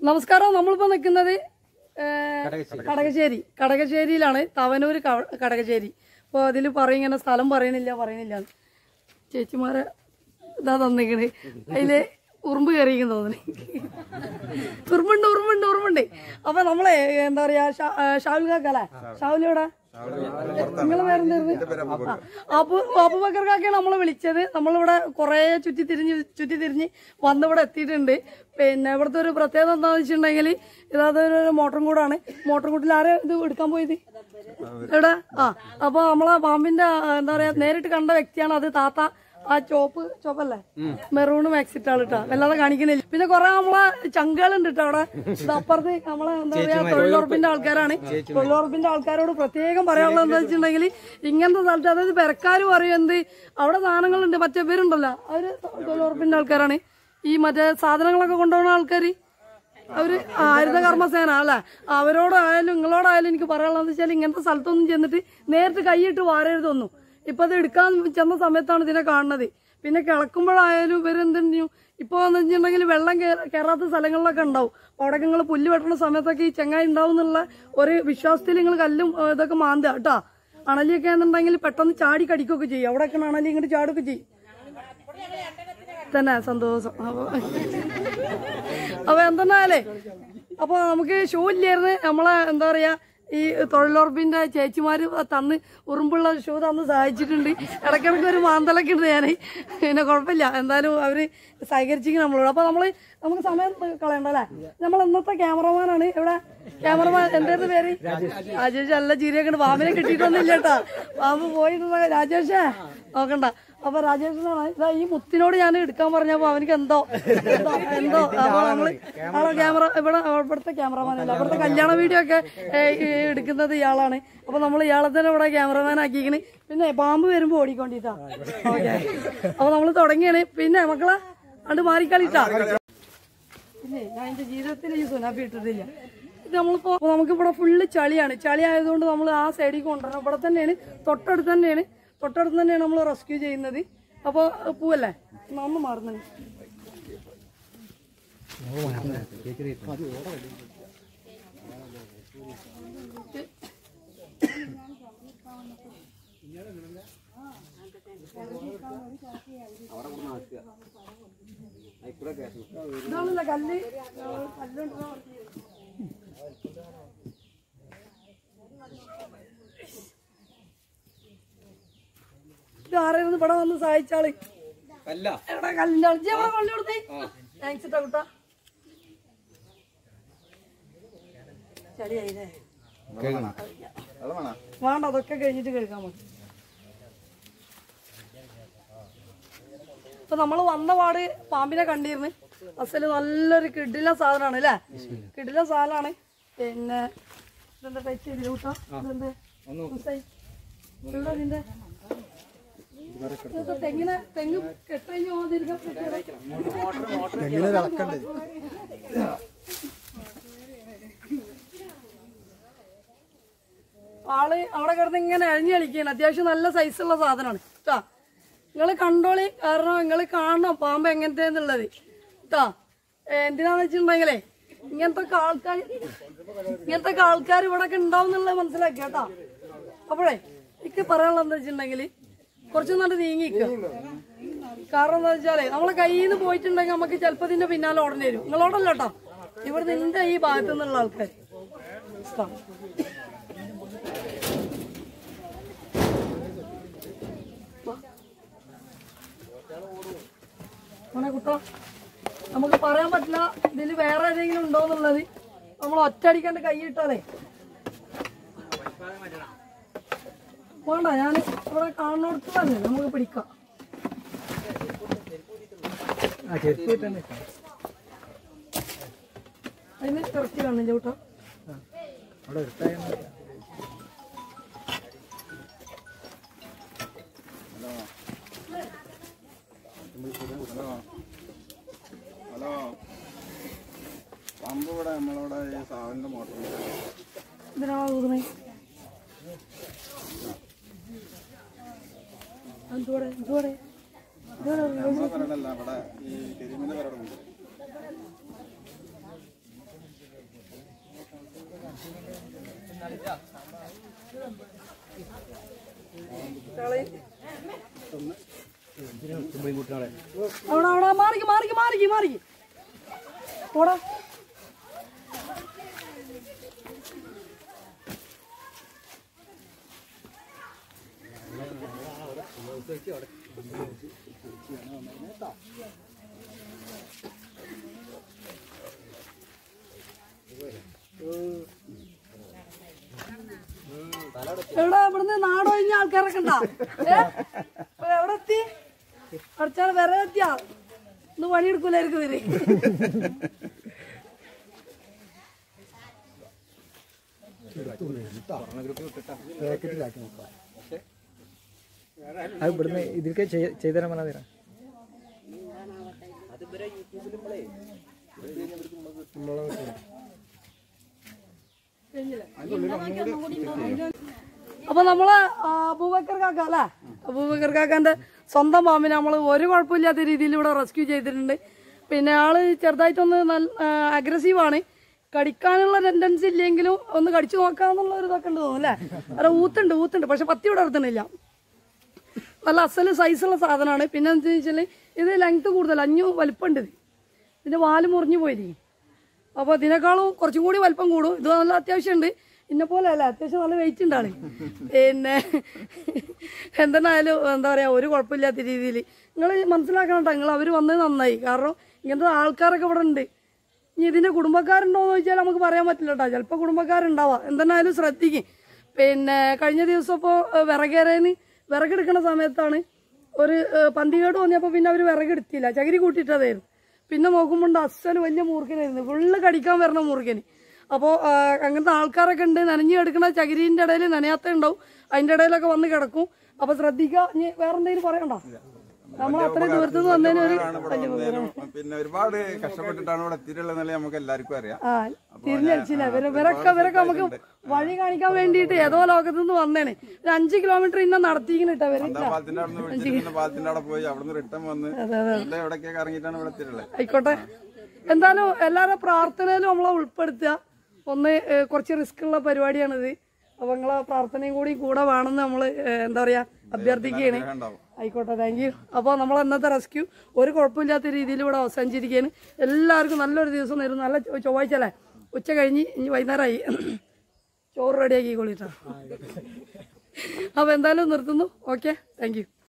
നമസ്കാരം നമ്മളിപ്പോ നിൽക്കുന്നത് കടകശ്ശേരി കടകശ്ശേരിയിലാണ് തവനൂർ ക- കടകശ്ശേരി അപ്പോൾ അതിൽ പറയും ഇങ്ങനെ സ്ഥലം പറയണില്ല പറയണില്ല ചേച്ചിമാരെ ഇതാ തന്നിക്കണ് അതില് ഉറുമ്പ് കയറിയിരിക്കും തോന്നുന്നു ഉറുമ്പുണ്ട് ഉറുമ്പുണ്ട് ഉറുമ്പുണ്ട് അപ്പൊ നമ്മളെ എന്താ പറയാ ഷാ- ആ, ഷാവുൽ കാക്കല്ലേ ഷാവുൽ എവിടെ നിങ്ങളെ പേരെന്തായിരുന്നു അപ്പൊ അബുബക്കർ കാക്കയാണ് നമ്മളെ വിളിച്ചത് നമ്മളിവിടെ കുറെ ചുറ്റി തിരിഞ്ഞ് ചുറ്റി തിരിഞ്ഞ് വന്നിവിടെ എത്തിയിട്ടുണ്ട് പിന്നെ ഇവിടുത്തെ ഒരു പ്രത്യേകത എന്താണെന്ന് വെച്ചിട്ടുണ്ടെങ്കിൽ ഇതായത് ഒരു മോട്ടറും കൂടാണ് മോട്ടറും കൂട്ടിൽ ആരെ ഇത് എടുക്കാൻ പോയത് എവിടെ ആ അപ്പൊ നമ്മളെ പാമ്പിന്റെ ആ, എന്താ പറയാ നേരിട്ട് കണ്ട വ്യക്തിയാണ് അത് താത്ത ആ ചോപ്പ് ചോപ്പല്ലേ മെറൂണും എക്സിറ്റ് കേട്ടോ വല്ലാതെ കാണിക്കുന്നില്ല പിന്നെ കുറെ നമ്മളെ ചങ്കുകളുണ്ട് കേട്ടോ അവിടെ ഇത് അപ്പുറത്ത് നമ്മളെ എന്താ പറയാ തൊഴിലുറപ്പിന്റെ ആൾക്കാരാണ് തൊഴിലുറപ്പിന്റെ ആൾക്കാരോട് പ്രത്യേകം പറയാനുള്ളത് എന്താ വെച്ചിട്ടുണ്ടെങ്കിൽ ഇങ്ങനത്തെ സ്ഥലത്ത് അതായത് പെരക്കാര് പറയും എന്ത് അവിടെ സാധനങ്ങളുണ്ട് മറ്റേ പേരുണ്ടല്ലോ അവര് തൊഴിലുറപ്പിന്റെ ആൾക്കാരാണ് ഈ മറ്റേ സാധനങ്ങളൊക്കെ കൊണ്ടുപോകുന്ന ആൾക്കാര് അവര് ഹരിത കർമ്മസേന അല്ലെ അവരോടായാലും നിങ്ങളോടായാലും എനിക്ക് പറയാനുള്ളത് വെച്ചാൽ ഇങ്ങനത്തെ സ്ഥലത്തൊന്നും ചെന്നിട്ട് നേരിട്ട് കൈയിട്ട് വാരരുതൊന്നും ഇപ്പൊ അത് എടുക്കാൻ ചെന്ന സമയത്താണ് ഇതിനെ കാണുന്നത് പിന്നെ കിളക്കുമ്പോഴായാലും ഇവരെന്തെന്നു ഇപ്പൊ എന്ന് വെച്ചിട്ടുണ്ടെങ്കിൽ വെള്ളം കേറ- കയറാത്ത സ്ഥലങ്ങളിലൊക്കെ ഉണ്ടാവും അപ്പൊ അവിടെ നിങ്ങൾ പുല്ല് വെട്ടുന്ന സമയത്തൊക്കെ ഈ ചെങ്ങായി ഉണ്ടാവും എന്നുള്ള ഒരു വിശ്വാസത്തിൽ നിങ്ങൾ കല്ലും ഏ, ഇതൊക്കെ മാന്തുക കേട്ടോ അണലിയൊക്കെ എന്നുണ്ടെങ്കിൽ പെട്ടെന്ന് ചാടി കടിക്കുകയൊക്കെ ചെയ്യും അവിടെയൊക്കെ അണലി ഇങ്ങോട്ട് ചാടുകയൊക്കെ ചെയ്യും തന്നെ സന്തോഷം അപ്പൊ അപ്പൊ എന്തെന്നാലേ അപ്പൊ നമുക്ക് ഷൂ ഇല്ലായിരുന്നു നമ്മളെ എന്താ പറയാ ഈ തൊഴിലുറപ്പിന്റെ ചേച്ചിമാര് തന്ന് ഉറുമ്പുള്ള ഷൂ തന്ന് സഹായിച്ചിട്ടുണ്ട് ഇടയ്ക്കിടയ്ക്ക് ഒരു മാന്തലൊക്കെ ഉണ്ട് ഞാൻ പിന്നെ കുഴപ്പമില്ല എന്തായാലും അവര് സഹകരിച്ചിരിക്കും നമ്മളോട് അപ്പൊ നമ്മള് നമുക്ക് സമയം കളയണ്ട അല്ലേ നമ്മൾ ഇന്നത്തെ ക്യാമറമാനാണ് ഇവിടെ ക്യാമറമാൻ എന്തായിരുന്നു പേര് രാജേഷ് നല്ല ചിരിയൊക്കെ ഉണ്ട് പാമ്പിനെ കിട്ടിയിട്ടൊന്നുമില്ല കേട്ടാ പാമ്പ് പോയിട്ടുള്ള രാജേഷേ നോക്കണ്ട അപ്പൊ രാജേഷിനാണ് ഇതാ ഈ മുത്തിനോട് ഞാൻ എടുക്കാൻ പറഞ്ഞപ്പോ അവനിക്ക് എന്തോ എന്തോ എന്തോ അപ്പൊ നമ്മള് ആളെ ക്യാമറ ഇവിടെ ഇവിടുത്തെ ക്യാമറമാൻ അല്ല ഇവിടുത്തെ കല്യാണ വീഡിയോ ഒക്കെ ഏ, ഈ എടുക്കുന്നത് ഇയാളാണ് അപ്പൊ നമ്മൾ ഇയാളെ തന്നെ ഇവിടെ ക്യാമറമാൻ ആക്കിക്കണ് പിന്നെ പാമ്പ് വരുമ്പോ ഓടിക്കൊണ്ടിട്ടാ ഓക്കെ അപ്പൊ നമ്മള് തുടങ്ങിയാണ് പിന്നെ മക്കളെ അത് മാറിക്കളിട്ടാ പിന്നെ ഞാൻ എന്റെ ജീവിതത്തിൽ ഈ സുനാപ്പി ഇട്ടിട്ടില്ല ഇത് നമ്മളിപ്പോ നമുക്ക് ഇവിടെ ഫുള്ള് ചളിയാണ് ചളി ആയതുകൊണ്ട് നമ്മൾ ആ സൈഡിൽ കൊണ്ടുവരണം ഇവിടെ തന്നെയാണ് തൊട്ടടുത്ത് തന്നെയാണ് തൊട്ടടുത്ത് തന്നെയാണ് നമ്മൾ റെസ്ക്യൂ ചെയ്യുന്നത് അപ്പൊ പൂവല്ലേ എന്നാ ഒന്ന് മാറുന്നു ഇതാണല്ലോ കല്ല് കല്ലുണ്ടോ ഇത് ആരായിരുന്നു ഇവിടെ വന്ന് സഹായിച്ചാള് അല്ല എവിടെ കല്ലിന്റെ ആള് എവിടെ കൊള്ളി കൊടുത്തേ താങ്ക്സ് ഇട്ടാ കുട്ടാ ചളിയായില്ലേ വേണ്ട അതൊക്കെ കഴിഞ്ഞിട്ട് കഴിക്കാൻ മതി ഇപ്പൊ നമ്മള് വന്ന പാട് പാമ്പിനെ കണ്ടിരുന്നു അസല് നല്ലൊരു കിടില സാധനമാണ് അല്ലേ കിടില സാധനമാണ് പിന്നെ ഇതെന്താ ടച്ച് ചെയ്തില്ല കൂട്ടാ ഇതെന്താ ഉസായി. ഇവിടെ ഇതിന്റെ ഇതൊക്കെ തെങ്ങിനെ തെങ്ങ് കെട്ടഴിഞ്ഞ് പോകാതിരിക്കാൻ പറ്റിയ ആള് അവിടെ കിടന്ന് ഇങ്ങനെ അഴിഞ്ഞു കളിക്കുകയാണ് അത്യാവശ്യം നല്ല സൈസുള്ള സാധനമാണ് കേട്ടാ നിങ്ങൾ കണ്ടോളി കാരണം നിങ്ങൾ കാണണം പാമ്പ് എങ്ങനത്തെന്നുള്ളത് കേട്ടാ എന്തിനാന്ന് വെച്ചിട്ടുണ്ടെങ്കിലേ ഇങ്ങനത്തെ ഒക്കെ ആൾക്കാർ ഇങ്ങനത്തെ ഒക്കെ ആൾക്കാർ ഇവിടെ ഒക്കെ ഉണ്ടാവും എന്നുള്ളത് മനസ്സിലാക്കി കേട്ടാ അപ്പോഴേ എനിക്ക് പറയാനുള്ളത് എന്താ വെച്ചിട്ടുണ്ടെങ്കിൽ കുറച്ച് നല്ല നീങ്ങിക്കുക കാരണം എന്താ വെച്ചാലേ നമ്മളെ കയ്യിൽ നിന്ന് പോയിട്ടുണ്ടെങ്കിൽ നമുക്ക് ചിലപ്പോൾ ഇതിന്റെ പിന്നാലെ ഓടേണ്ടി വരും നിങ്ങളോടല്ല കേട്ടോ ഇവിടെ നിന്റെ ഈ ഭാഗത്തു നിന്നുള്ള ആൾക്കാർ കേട്ടോ മോനെ കുട്ടോ നമുക്ക് പറയാൻ പറ്റില്ല ഇതിൽ വേറെ ഏതെങ്കിലും ഉണ്ടോ എന്നുള്ളത് നമ്മൾ ഒറ്റയടിക്കാണ്ട് കൈ ഇട്ടാലേ വേണ്ട ഞാൻ ഇവിടെ കാണുന്നിടത്ത് തന്നെ നമുക്ക് പിടിക്കാം അതിന് ഇറക്കി കാണുന്നില്ല കൂട്ടോ ഹലോ പമ്പ് ഇവിടെ നമ്മളിവിടെ ഈ സാവലിന്റെ മോട്ടർ ഇതിനാണോ ഊതുന്നത് എന്തുകൂടെ എന്തുകൂടെ നമ്മളെ പെരടല്ല ഇവിടെ ഈ കരിമിന്റെ പെരടുണ്ട് അവിടെ അവിടെ മാറിക്ക് മാറിക്ക് മാറിക്ക് മാറിക്ക് പോടാ എവിടെ ഇവിടുന്ന് നാടൊഴിഞ്ഞ ആൾക്കാരൊക്കെ ഉണ്ടാ എവിടെ എത്തി അടിച്ചാൽ വിറ എത്തിയാ ഇന്ന് പണിയെടുക്കൂലായിരിക്കും ഇവര് അത് ഇവിടുന്ന് ഇതിലേക്ക് ചെയ്തു തരാൻ പറഞ്ഞാൽ തരാം അപ്പൊ നമ്മള് ആ, അബൂബക്കർ കാക്ക അല്ലേ അബൂബക്കർ കാക്കാന്റെ സ്വന്തം പാമ്പിനെ നമ്മൾ ഒരു കുഴപ്പമില്ലാത്ത രീതിയിൽ ഇവിടെ റെസ്ക്യൂ ചെയ്തിട്ടുണ്ട് പിന്നെ ആള് ചെറുതായിട്ടൊന്ന് നല്ല അഗ്രസീവ് ആണ് കടിക്കാനുള്ള ടെൻഡൻസി ഇല്ലെങ്കിലും ഒന്ന് കടിച്ചു നോക്കാന്നുള്ള ഒരു ഇതൊക്കെ ഉണ്ട് തോന്നുന്നു അല്ലേ അല്ല ഊത്തുണ്ട് ഊത്തുണ്ട് പക്ഷെ പത്തി ഇവിടെ നിർത്തുന്നില്ല നല്ല അസല് സൈസുള്ള സാധനമാണ് പിന്നെ എന്താ വെച്ചാൽ ഇത് ലെങ്ത് കൂടുതൽ അഞ്ഞു വലിപ്പമുണ്ട് ഇത് ഇതിന്റെ വാല് മുറിഞ്ഞു പോയിരിക്കും അപ്പോൾ ഇതിനേക്കാളും കുറച്ചും കൂടി വലിപ്പം കൂടും ഇത് നല്ല അത്യാവശ്യമുണ്ട് ഇന്നെ പോലെ അല്ല അത്യാവശ്യം നല്ല വെയിറ്റ് ഉണ്ട് ആള് പിന്നെ എന്തെന്നായാലും എന്താ പറയാ ഒരു കുഴപ്പമില്ലാത്ത രീതിയിൽ നിങ്ങൾ മനസ്സിലാക്കണം കേട്ടോ നിങ്ങൾ അവർ വന്നത് നന്നായി കാരണം ഇങ്ങനത്തെ ആൾക്കാരൊക്കെ ഇവിടെ ഉണ്ട് ഇനി ഇതിന്റെ കുടുംബക്കാരുണ്ടോ എന്ന് ചോദിച്ചാൽ നമുക്ക് പറയാൻ പറ്റില്ല കേട്ടോ ചിലപ്പോൾ കുടുംബക്കാരുണ്ടാവാം എന്തെന്നായാലും ശ്രദ്ധിക്കും പിന്നെ കഴിഞ്ഞ ദിവസം ഇപ്പോൾ വിറകേരേന്ന് വിറകെടുക്കുന്ന സമയത്താണ് ഒരു ഏഹ്, പന്തികേട് വന്നപ്പോൾ പിന്നെ അവർ വിറകെടുത്തില്ല ചകിരി കൂട്ടിയിട്ടതായിരുന്നു പിന്നെ നോക്കുമ്പോൾ അസല് വലിയ മൂർഖനായിരുന്നു ഫുള്ള് കടിക്കാൻ വരണ മൂർഖന് അപ്പോൾ അങ്ങനത്തെ ആൾക്കാരൊക്കെ ഉണ്ട് നനഞ്ഞു കിടക്കുന്ന ചകിരീൻ്റെ ഇടയിൽ നനയാത്ത ഉണ്ടാവും അതിൻ്റെ ഇടയിലൊക്കെ വന്ന് കിടക്കും അപ്പോൾ ശ്രദ്ധിക്കുക ഇനി വേറെ എന്തെങ്കിലും പറയണ്ടോ നമ്മൾ അത്രയും ദൂരത്ത് നിന്ന് വന്നതിന് ഒരു ആണ് ഇവിടെ വന്നതിനും പിന്നെ ഒരുപാട് കഷ്ടപ്പെട്ടിട്ടാണ് ഇവിടെ എത്തിയിട്ടുള്ളത് നമുക്ക് എല്ലാവർക്കും അറിയാം ആ തിരിഞ്ഞടിച്ചില്ല ഇവര് ഇവരൊക്കെ ഇവരൊക്കെ നമുക്ക് വഴി കാണിക്കാൻ വേണ്ടിയിട്ട് ഏതോ ലോകത്തു നിന്ന് വന്നേണ് ഒരു അഞ്ച് കിലോമീറ്റർ ഇന്ന നടത്തിക്കിട്ട് അവര് എന്താ പാലത്തിന്റെ അവിടെ നിന്ന് വിളിച്ചിട്ട് പാലത്തിന്റെ അവിടെ പോയി അവിടുന്ന് റിട്ടേൺ വന്ന് എല്ലാം എവിടേക്കൊക്കെ ഇറങ്ങിയിട്ടാണ് ഇവിടെ എത്തിയിട്ടുള്ളത് ആയിക്കോട്ടെ എന്തായാലും എല്ലാവരുടെ പ്രാർത്ഥനയിലും നമ്മളെ ഉൾപ്പെടുത്തുക ഒന്ന് ഏഹ്, കുറച്ച് റിസ്ക് ഉള്ള പരിപാടിയാണിത് അപ്പൊ നിങ്ങളെ പ്രാർത്ഥനയും കൂടി കൂടെ വേണമെന്ന് നമ്മൾ എന്താ പറയാ അഭ്യർത്ഥിക്കുകയാണ് ഉണ്ടാവും ആയിക്കോട്ടെ താങ്ക് യു അപ്പോൾ നമ്മൾ ഇന്നത്തെ റെസ്ക്യൂ ഒരു കുഴപ്പമില്ലാത്ത രീതിയിൽ ഇവിടെ അവസാനിച്ചിരിക്കുകയാണ് എല്ലാവർക്കും നല്ലൊരു ദിവസം നേരും നല്ല ചൊ- ചൊവ്വാഴ്ച അല്ലേ ഉച്ച കഴിഞ്ഞ് ഇനി വൈകുന്നേരമായി ചോറ് റെഡിയാക്കി കൊള്ളിട്ടാ അപ്പോൾ എന്തായാലും നിർത്തുന്നു ഓക്കെ താങ്ക് യു